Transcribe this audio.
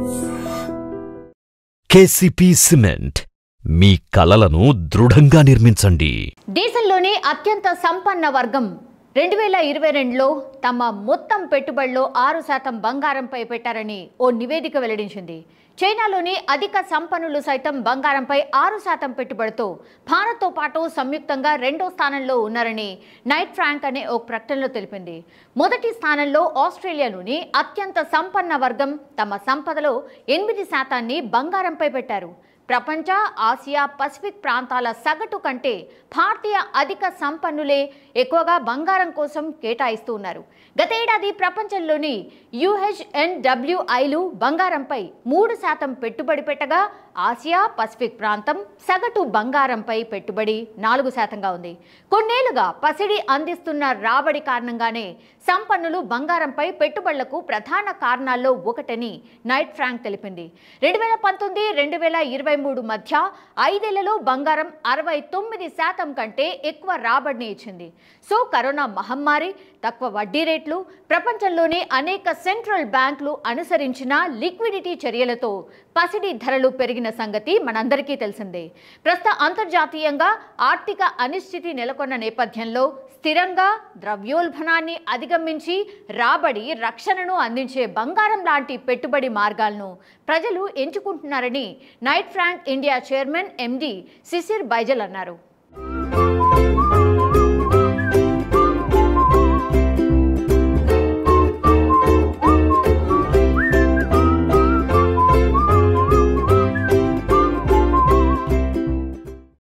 KCP cement మీ కలలను దృఢంగా నిర్మించండి దేశంలోనే అత్యంత సంపన్న వర్గం రెండు వేల ఇరవై రెండులో తమ మొత్తం పెట్టుబడిలో ఆరు శాతం బంగారంపై పెట్టారని ఓ నివేదిక వెల్లడించింది చైనాలోని అధిక సంపన్నులు సైతం బంగారంపై ఆరు శాతం పెట్టుబడితో భారత్తో పాటు సంయుక్తంగా రెండో స్థానంలో ఉన్నారని నైట్ ఫ్రాంక్ అనే ఓ ప్రకటనలో తెలిపింది మొదటి స్థానంలో ఆస్ట్రేలియాలోని అత్యంత సంపన్న వర్గం తమ సంపదలో ఎనిమిది శాతాన్ని బంగారంపై పెట్టారు ప్రపంచ ఆసియా పసిఫిక్ ప్రాంతాల సగటు కంటే భారతీయ అధిక సంపన్నులే ఎక్కువగా బంగారం కోసం కేటాయిస్తూ ఉన్నారు గతేడాది ప్రపంచంలోని యుహెచ్ఎన్డబ్ల్యూఐలు బంగారంపై మూడు శాతం పెట్టుబడి పెట్టగా ఆసియా పసిఫిక్ ప్రాంతం సగటు బంగారంపై పెట్టుబడి నాలుగు శాతంగా ఉంది కొన్నేళ్లుగా పసిడి అందిస్తున్న రాబడి కారణంగానే సంపన్నులు బంగారంపై పెట్టుబడులకు ప్రధాన కారణాల్లో ఒకటని నైట్ ఫ్రాంక్ తెలిపింది రెండు వేల పంతొమ్మిది రెండు వేల ఇరవై మూడు మధ్య ఐదేళ్లలో బంగారం అరవై తొమ్మిది శాతం కంటే ఎక్కువ రాబడిని ఇచ్చింది సో కరోనా మహమ్మారి తక్కువ వడ్డీ రేట్లు ప్రపంచంలోని అనేక సెంట్రల్ బ్యాంకులు అనుసరించిన లిక్విడిటీ చర్యలతో పసిడి ధరలు పెరిగిన సంగతి మనందరికీ తెలిసిందే ప్రస్తుత అంతర్జాతీయంగా ఆర్థిక అనిశ్చితి నెలకొన్న నేపథ్యంలో స్థిరంగా ద్రవ్యోల్బణాన్ని అధిగమించి రాబడి రక్షణను అందించే బంగారం లాంటి పెట్టుబడి మార్గాలను ప్రజలు ఎంచుకుంటున్నారని Knight Frank India chairman MD Shishir Baijal అన్నారు